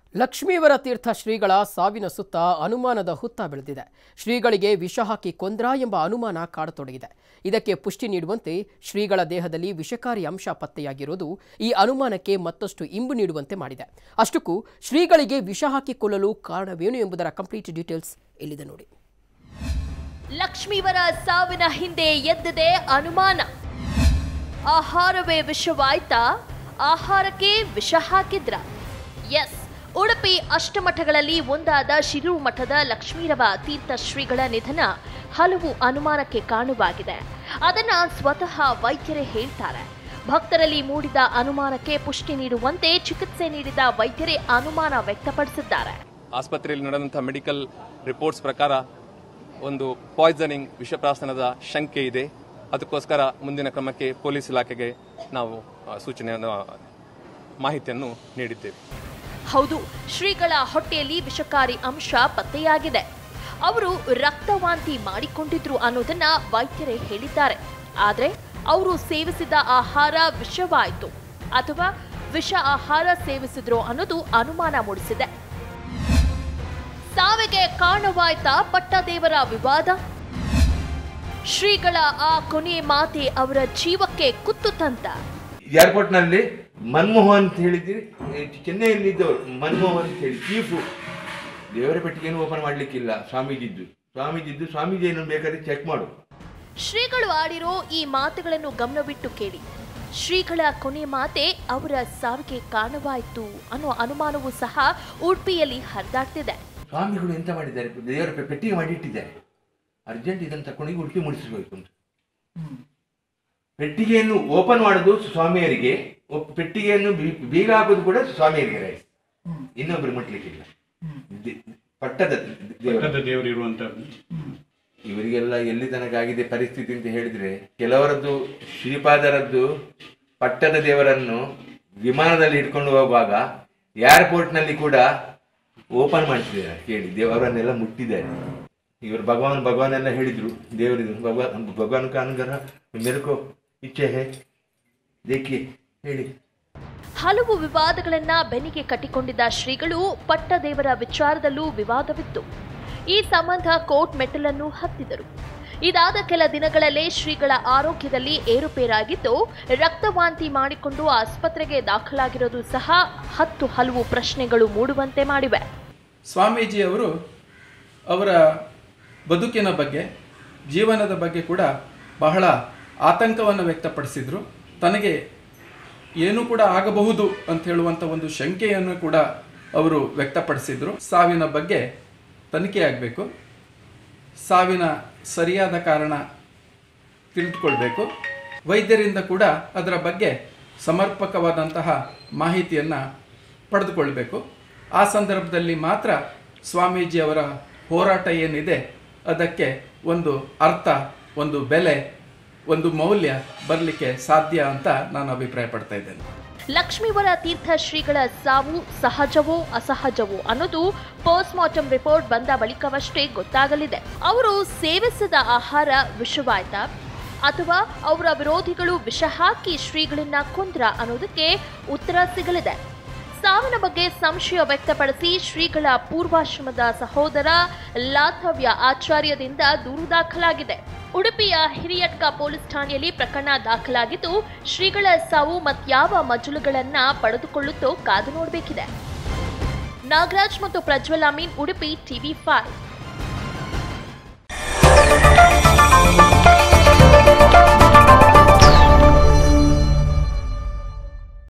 ಲಕ್ಷ್ಮೀವರ ತೀರ್ಥ ಶ್ರೀಗಳ ಸಾವಿನ ಸುತ್ತ ಅನುಮಾನದ ಹುತ್ತ ಬೆಳೆದಿದೆ ಶ್ರೀಗಳಿಗೆ ವಿಷ ಹಾಕಿ ಕೊಂದ್ರ ಎಂಬ ಅನುಮಾನ ಕಾಡತೊಡಗಿದೆ ಇದಕ್ಕೆ ಪುಷ್ಟಿ ನೀಡುವಂತೆ ಶ್ರೀಗಳ ದೇಹದಲ್ಲಿ ವಿಷಕಾರಿ ಅಂಶ ಪತ್ತೆಯಾಗಿರೋದು ಈ ಅನುಮಾನಕ್ಕೆ ಮತ್ತಷ್ಟು ಇಂಬು ನೀಡುವಂತೆ ಮಾಡಿದೆ ಅಷ್ಟಕ್ಕೂ ಶ್ರೀಗಳಿಗೆ ವಿಷ ಹಾಕಿ ಕೊಲ್ಲಲು ಕಾರಣವೇನು ಎಂಬುದರ ಕಂಪ್ಲೀಟ್ ಡೀಟೇಲ್ಸ್ ಇಲ್ಲಿದೆ ನೋಡಿ ಲಕ್ಷ್ಮೀವರ ಸಾವಿನ ಹಿಂದೆ ಎದ್ದಿದೆ ಅನುಮಾನ ಆಹಾರವೇ ವಿಷವಾಯ್ತಾ ಆಹಾರಕ್ಕೆ ವಿಷ ಹಾಕಿದ್ರ ಎಸ್ ಉಡುಪಿ ಅಷ್ಟಮಠಗಳಲ್ಲಿ ಒಂದಾದ ಶಿರೂರು ಮಠದ ಲಕ್ಷ್ಮೀರವ ತೀರ್ಥ ಶ್ರೀಗಳ ನಿಧನ ಹಲವು ಅನುಮಾನಕ್ಕೆ ಕಾರಣವಾಗಿದೆ ಅದನ್ನ ಸ್ವತಃ ವೈದ್ಯರೇ ಹೇಳ್ತಾರೆ ಭಕ್ತರಲ್ಲಿ ಮೂಡಿದ ಅನುಮಾನಕ್ಕೆ ಪುಷ್ಟಿ ನೀಡುವಂತೆ ಚಿಕಿತ್ಸೆ ನೀಡಿದ ವೈದ್ಯರೇ ಅನುಮಾನ ವ್ಯಕ್ತಪಡಿಸಿದ್ದಾರೆ ಆಸ್ಪತ್ರೆಯಲ್ಲಿ ನಡೆದಂಥ ಮೆಡಿಕಲ್ ರಿಪೋರ್ಟ್ಸ್ ಪ್ರಕಾರ ಒಂದು ಪಾಯ್ಸನಿಂಗ್ ವಿಷಪ್ರಾಸನದ ಶಂಕೆ ಇದೆ ಅದಕ್ಕೋಸ್ಕರ ಮುಂದಿನ ಕ್ರಮಕ್ಕೆ ಪೊಲೀಸ್ ಇಲಾಖೆಗೆ ನಾವು ಆ, ಸೂಚನೆಯನ್ನು ಆ, ಮಾಹಿತಿಯನ್ನು ನೀಡಿದ್ದೇವೆ ಹೌದು ಶ್ರೀಗಳ ಹೊಟ್ಟೆಯಲ್ಲಿ ವಿಷಕಾರಿ ಅಂಶ ಪತ್ತೆಯಾಗಿದೆ ಅವರು ರಕ್ತವಾಂತಿ ಮಾಡಿಕೊಂಡಿದ್ರು ಅನ್ನೋದನ್ನ ವೈದ್ಯರೇ ಹೇಳಿದ್ದಾರೆ ಆದ್ರೆ ಅವರು ಸೇವಿಸಿದ ಆಹಾರ ವಿಷವಾಯಿತು ಅಥವಾ ವಿಷ ಆಹಾರ ಸೇವಿಸಿದ್ರು ಅನ್ನೋದು ಅನುಮಾನ ಮೂಡಿಸಿದೆ ಸಾವಿಗೆ ಕಾರಣವಾಯ್ತಾ ಪಟ್ಟದೇವರ ವಿವಾದ ಶ್ರೀಗಳ ಆ ಕೊನೆ ಮಾತೆ ಅವರ ಜೀವಕ್ಕೆ ಕುತ್ತು ತಂತ ಏರ್ಪೋರ್ಟ್ ನಲ್ಲಿ ಮನ್ಮೋಹನ್ ಅಂತ ಹೇಳಿದ್ರಿ ಏ, ಚೆನ್ನೈಯಲ್ಲಿದ್ದವರು ಮನ್ಮೋಹನ್ ಅಂತ ಹೇಳಿ ಚೀಫು ದೇವರ ಪೆಟ್ಟಿಗೆಯನ್ನು ಓಪನ್ ಮಾಡ್ಲಿಕ್ಕಿಲ್ಲ ಸ್ವಾಮೀಜಿದ್ದು ಸ್ವಾಮೀಜಿದ್ದು ಸ್ವಾಮೀಜಿ ಏನು ಬೇಕಾದ್ರೆ ಚೆಕ್ ಮಾಡು ಶ್ರೀಗಳು ಆಡಿರೋ ಈ ಮಾತುಗಳನ್ನು ಗಮನವಿಟ್ಟು ಕೇಳಿ ಶ್ರೀಗಳ ಕೊನೆ ಮಾತೆ ಅವರ ಸಾವಿಗೆ ಕಾರಣವಾಯಿತು ಅನ್ನೋ ಅನುಮಾನವೂ ಸಹ ಉಡುಪಿಯಲ್ಲಿ ಹರಿದಾಡ್ತಿದೆ ಸ್ವಾಮಿಗಳು ಎಂತ ಮಾಡಿದ್ದಾರೆ ದೇವರ ಪೆ- ಪೆಟ್ಟಿಗೆ ಮಾಡಿ ಇಟ್ಟಿದ್ದಾರೆ ಅರ್ಜೆಂಟ್ ಇದನ್ನು ತಗೊಂಡೋಗಿ ಉಡುಪಿ ಮುಡಿಸಬೇಕು ಅಂತ ಪೆಟ್ಟಿಗೆಯನ್ನು ಓಪನ್ ಮಾಡೋದು ಸ್ವಾಮಿಯರಿಗೆ ಒಪ್- ಪೆಟ್ಟಿಗೆಯನ್ನು ಬಿ- ಬೀಗ ಹಾಕೋದು ಕೂಡ ಸ್ವಾಮಿಯರಿಗೆ ರೈಸ್ ಇನ್ನೊಬ್ರು ಮುಟ್ಲಿಕ್ಕಿಲ್ಲ ದೆ- ಪಟ್ಟದ ದೇವರು ಪಕ್ಕದ ದೇವರು ಇರುವಂತದ್ದು ಇವರಿಗೆಲ್ಲ ಎಲ್ಲಿ ತನಕ ಆಗಿದೆ ಪರಿಸ್ಥಿತಿ ಅಂತ ಹೇಳಿದ್ರೆ ಕೆಲವರದ್ದು ಶ್ರೀಪಾದರದ್ದು ಪಟ್ಟದ ದೇವರನ್ನು ವಿಮಾನದಲ್ಲಿ ಇಟ್ಕೊಂಡು ಹೋಗುವಾಗ ಏರ್ಪೋರ್ಟ್ ನಲ್ಲಿ ಕೂಡ ಓಪನ್ ಮಾಡಿಸಿದ್ದಾರೆ ಕೇಳಿ ದೇವರನ್ನೆಲ್ಲ ಮುಟ್ಟಿದ್ದಾರೆ ಇವರು ಭಗವಾನ್ ಭಗವಾನ್ ಎಲ್ಲ ಹೇಳಿದ್ರು ದೇವರಿದು ಭಗವಾನ್ ಭಗವಾನ್ ಕಾನ್ಗರ ಮೆರಕೋ ಇಚ್ಛೆ ಹೇ ದೇಖಿ ಹೇಳಿ ಹಲವು ವಿವಾದಗಳನ್ನ ಬೆನ್ನಿಗೆ ಕಟ್ಟಿಕೊಂಡಿದ್ದ ಶ್ರೀಗಳು ಪಟ್ಟದೇವರ ವಿಚಾರದಲ್ಲೂ ವಿವಾದವಿತ್ತು ಈ ಸಂಬಂಧ ಕೋರ್ಟ್ ಮೆಟ್ಟಲನ್ನು ಹತ್ತಿದರು ಇದಾದ ಕೆಲ ದಿನಗಳಲ್ಲೇ ಶ್ರೀಗಳ ಆರೋಗ್ಯದಲ್ಲಿ ಏರುಪೇರಾಗಿದ್ದು ರಕ್ತವಾಂತಿ ಮಾಡಿಕೊಂಡು ಆಸ್ಪತ್ರೆಗೆ ದಾಖಲಾಗಿರೋದು ಸಹ ಹತ್ತು ಹಲವು ಪ್ರಶ್ನೆಗಳು ಮೂಡುವಂತೆ ಮಾಡಿವೆ ಸ್ವಾಮೀಜಿಯವರು ಅವರ ಬದುಕಿನ ಬಗ್ಗೆ ಜೀವನದ ಬಗ್ಗೆ ಕೂಡ ಬಹಳ ಆತಂಕವನ್ನು ವ್ಯಕ್ತಪಡಿಸಿದರು ತನಗೆ ಏನೂ ಕೂಡ ಆಗಬಹುದು ಅಂತ ಹೇಳುವಂಥ ಒಂದು ಶಂಕೆಯನ್ನು ಕೂಡ ಅವರು ವ್ಯಕ್ತಪಡಿಸಿದರು ಸಾವಿನ ಬಗ್ಗೆ ತನಿಖೆ ಆಗಬೇಕು ಸಾವಿನ ಸರಿಯಾದ ಕಾರಣ ತಿಳಿದುಕೊಳ್ಬೇಕು ವೈದ್ಯರಿಂದ ಕೂಡ ಅದರ ಬಗ್ಗೆ ಸಮರ್ಪಕವಾದಂತಹ ಮಾಹಿತಿಯನ್ನು ಪಡೆದುಕೊಳ್ಬೇಕು ಆ ಸಂದರ್ಭದಲ್ಲಿ ಮಾತ್ರ ಸ್ವಾಮೀಜಿಯವರ ಹೋರಾಟ ಏನಿದೆ ಅದಕ್ಕೆ ಒಂದು ಅರ್ಥ ಒಂದು ಬೆಲೆ ಒಂದು ಮೌಲ್ಯ ಬರಲಿಕ್ಕೆ ಸಾಧ್ಯ ಅಂತ ನಾನು ಅಭಿಪ್ರಾಯ ಪಡ್ತಾ ಇದ್ದೇನೆ ಲಕ್ಷ್ಮೀವರ ತೀರ್ಥ ಶ್ರೀಗಳ ಸಾವು ಸಹಜವೋ ಅಸಹಜವೋ ಅನ್ನೋದು ಪೋಸ್ಟ್ ಮಾರ್ಟಮ್ ರಿಪೋರ್ಟ್ ಬಂದ ಬಳಿಕವಷ್ಟೇ ಗೊತ್ತಾಗಲಿದೆ ಅವರು ಸೇವಿಸಿದ ಆಹಾರ ವಿಷವಾಯ್ತಾ ಅಥವಾ ಅವರ ವಿರೋಧಿಗಳು ವಿಷ ಹಾಕಿ ಶ್ರೀಗಳನ್ನ ಕೊಂದ್ರ ಅನ್ನೋದಕ್ಕೆ ಉತ್ತರ ಸಿಗಲಿದೆ ಸಾವಿನ ಬಗ್ಗೆ ಸಂಶಯ ವ್ಯಕ್ತಪಡಿಸಿ ಶ್ರೀಗಳ ಪೂರ್ವಾಶ್ರಮದ ಸಹೋದರ ಲಾಥವ್ಯ ಆಚಾರ್ಯದಿಂದ ದೂರು ದಾಖಲಾಗಿದೆ ಉಡುಪಿಯ ಹಿರಿಯಟ್ಕ ಪೊಲೀಸ್ ಠಾಣೆಯಲ್ಲಿ ಪ್ರಕರಣ ದಾಖಲಾಗಿದ್ದು ಶ್ರೀಗಳ ಸಾವು ಮತ್ಯಾವ ಮಜಲುಗಳನ್ನ ಪಡೆದುಕೊಳ್ಳುತ್ತೋ ಕಾದು ನೋಡಬೇಕಿದೆ ನಾಗರಾಜ್ ಮತ್ತು ಪ್ರಜ್ವಲ್ ಅಮೀನ್ ಉಡುಪಿ ಟಿವಿ ಫೈವ್